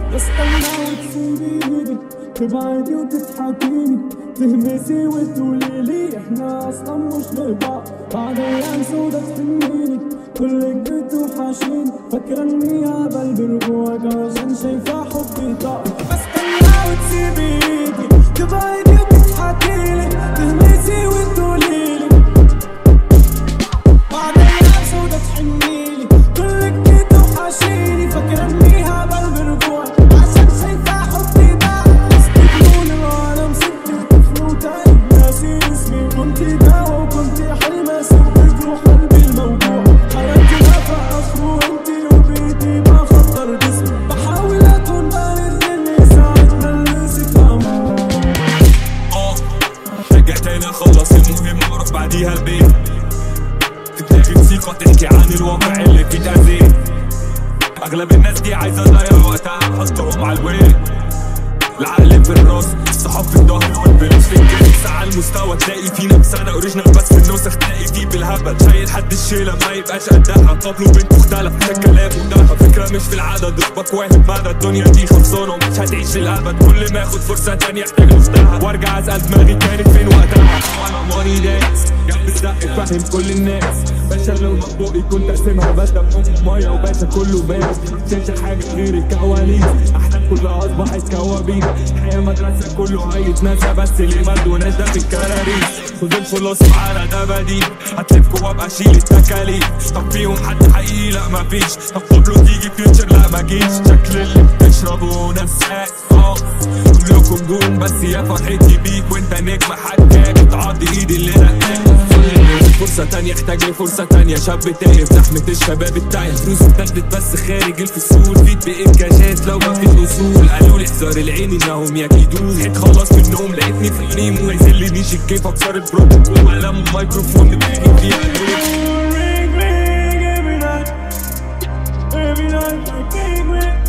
بستنى وتسيبيني تبعدي وتضحكيني تهمسي وتقوليلي احنا اصلا مش لبعض بعد ايام سودا تهميني كلك بتوحشيني فاكرة اني هبل برجوعك عشان شايفة حبي طاق بستنى وتسيبيني تبعدي وتضحكيلي تهمسي وتقوليلي بعد ايام سودا تحنيلي كلك بتوحشيني فاكرة اني هبل برجوعك عشان شايفة حبي ضاع استجنون العالم سبت طفل وتعب ناسي اسمي كنت دواء وكنت حلمة سبت روح قلبي الموضوع حياتي نفع اخره انتي وبيتي بخطر جسمي بحاول اكون بالغ اني ساعة ما نسيت اموت اه رجع تاني اخلص المهم واروح بعديها البيت في دماغي موسيقى تحكي عن الواقع اللي فيه تأذيت اغلب الناس دي عايزه تضيع وقتها حطهم على الويل العقل في الراس الصحاب في الظهر والفلوس في الجيب ساعة المستوى تلاقي في نفس انا اوريجينال بس في النسخ تلاقي فيه بالهبل شايل حد الشيلة ما يبقاش قدها قبله بنت اختلف مش الكلام وده فكرة مش في العدد ربك واحد مدى الدنيا دي خلصانة ومش هتعيش للأبد كل ما اخد فرصة تانية احتاج اختها وارجع اسأل دماغي كانت فين وقتها وانا ماني دايس جنب الزق فاهم كل الناس باشا لو بقي كنت اقسمها بدل ميه وباشا كله باس مش حاجة غير الكواليس احلام كلها اصبحت كوابيس الحياة مدرسة كله عايز ناسا بس اللي ما ادوناش ده في الكراريس خد الخلاص معانا ده بديل هتلف وابقى اشيل التكاليف طب فيهم حد حقيقي لا مفيش طب كله تيجي فيوتشر لا مجيش شكل اللي بتشربه نساك اه كلكم نجوم بس يا فرحتي بيك وانت نجم حكاك تعضي ايدي اللي رقاك فرصة تانية احتاج لي فرصة تانية شاب تايه في زحمة الشباب التايه فلوس اتاخدت بس خارج الفصول فيد بإنجازات لو ما فيش وصول قالوا لي احذر العين انهم يكيدون صحيت خلاص من النوم لقيتني في الريم ما يذلنيش الكيف اكسر البروتوكول وقلم الميكروفون دماغي فيها نور Ring, ring, every night, every night, I can't wait.